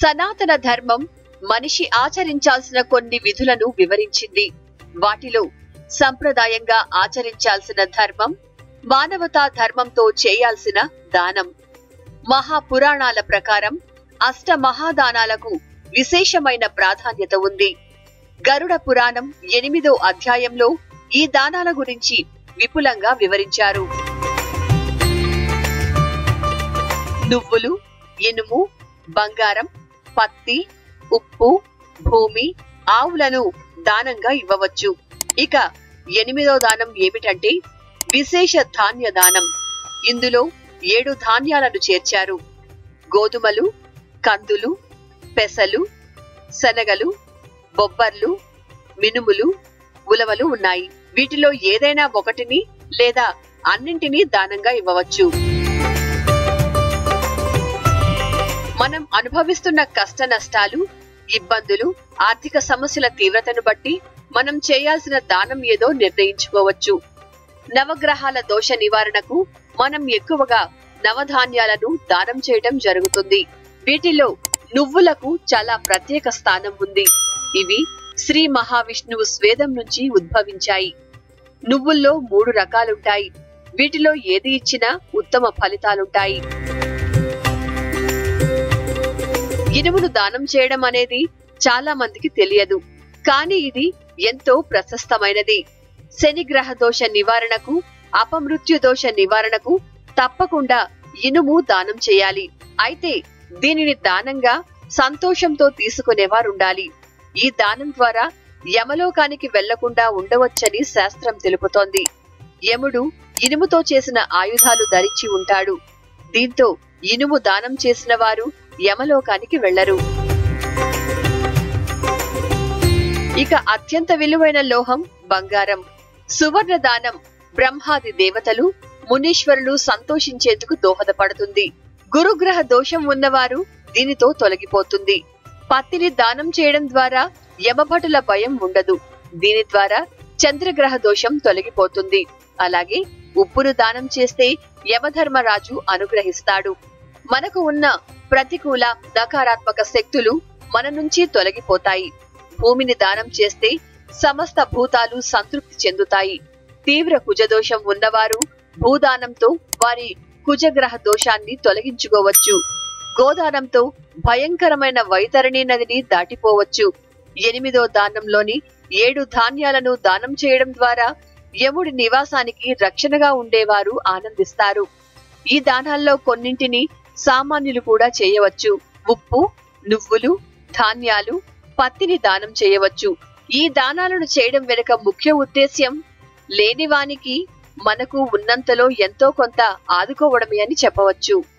సనాతన ధర్మం మనిషి ఆచరించాల్సిన కొన్ని విధులను వివరించింది వాటిలో సంప్రదాయంగా ఆచరించాల్సిన ధర్మం మానవతా ధర్మంతో చేయాల్సిన దానం మహాపురాణాల ప్రకారం అష్ట మహాదానాలకు విశేషమైన ప్రాధాన్యత ఉంది గరుడ పురాణం ఎనిమిదో అధ్యాయంలో ఈ దానాల గురించి విపులంగా వివరించారు నువ్వులు ఇనుము బంగారం పత్తి ఉప్పు భూమి ఆవులను దానంగా ఇవ్వవచ్చు ఇక ఎనిమిదో దానం ఏమిటంటే విశేష ధాన్య దానం ఇందులో ఏడు ధాన్యాలను చేర్చారు గోధుమలు కందులు పెసలు శనగలు బొబ్బర్లు మినుములు ఉలవలు ఉన్నాయి వీటిలో ఏదైనా ఒకటిని లేదా అన్నింటినీ దానంగా ఇవ్వవచ్చు మనం అనుభవిస్తున్న కష్ట నష్టాలు ఇబ్బందులు ఆర్థిక సమస్యల తీవ్రతను బట్టి మనం చేయాల్సిన దానం ఏదో నిర్ణయించుకోవచ్చు నవగ్రహాల దోష నివారణకు మనం ఎక్కువగా నవధాన్యాలను దానం చేయడం జరుగుతుంది వీటిలో నువ్వులకు చాలా ప్రత్యేక స్థానం ఉంది ఇవి శ్రీ మహావిష్ణువు స్వేదం నుంచి ఉద్భవించాయి నువ్వుల్లో మూడు రకాలుంటాయి వీటిలో ఏది ఇచ్చినా ఉత్తమ ఫలితాలుంటాయి ఇనుమును దానం చేయడం అనేది చాలా మందికి తెలియదు కానీ ఇది ఎంతో ప్రశస్తమైనది శనిగ్రహ దోష నివారణకు అపమృత్యు దోష నివారణకు తప్పకుండా ఇనుము దానం చేయాలి అయితే దీనిని దానంగా సంతోషంతో తీసుకునేవారుండాలి ఈ దానం ద్వారా యమలోకానికి వెళ్లకుండా ఉండవచ్చని శాస్త్రం తెలుపుతోంది యముడు ఇనుముతో చేసిన ఆయుధాలు ధరించి ఉంటాడు దీంతో ఇనుము దానం చేసిన వారు యమలోకానికి వెళ్లరు ఇక అత్యంత విలువైన లోహం బంగారం సువర్ణ దానం బ్రహ్మాది దేవతలు మునీశ్వరులు సంతోషించేందుకు దోహదపడుతుంది గురుగ్రహ దోషం ఉన్నవారు దీనితో తొలగిపోతుంది పత్తిని దానం చేయడం ద్వారా యమభటుల భయం ఉండదు దీని ద్వారా చంద్రగ్రహ దోషం తొలగిపోతుంది అలాగే ఉప్పును దానం చేస్తే యమధర్మరాజు అనుగ్రహిస్తాడు మనకు ఉన్న ప్రతికూల నకారాత్మక శక్తులు మన నుంచి తొలగిపోతాయి భూమిని దానం చేస్తే సమస్త భూతాలు సంతృప్తి చెందుతాయి తీవ్ర కుజదోషం ఉన్నవారు భూదానంతో వారి కుజగ్రహ దోషాన్ని తొలగించుకోవచ్చు గోదానంతో భయంకరమైన వైతరణి నదిని దాటిపోవచ్చు ఎనిమిదో దానంలోని ఏడు ధాన్యాలను దానం చేయడం ద్వారా యముడి నివాసానికి రక్షణగా ఉండేవారు ఆనందిస్తారు ఈ దానాల్లో కొన్నింటిని సామాన్యులు కూడా చేయవచ్చు ఉప్పు నువ్వులు ధాన్యాలు పత్తిని దానం చేయవచ్చు ఈ దానాలను చేయడం వెనుక ముఖ్య ఉద్దేశ్యం లేనివానికి మనకు ఉన్నంతలో ఎంతో కొంత ఆదుకోవడమే అని చెప్పవచ్చు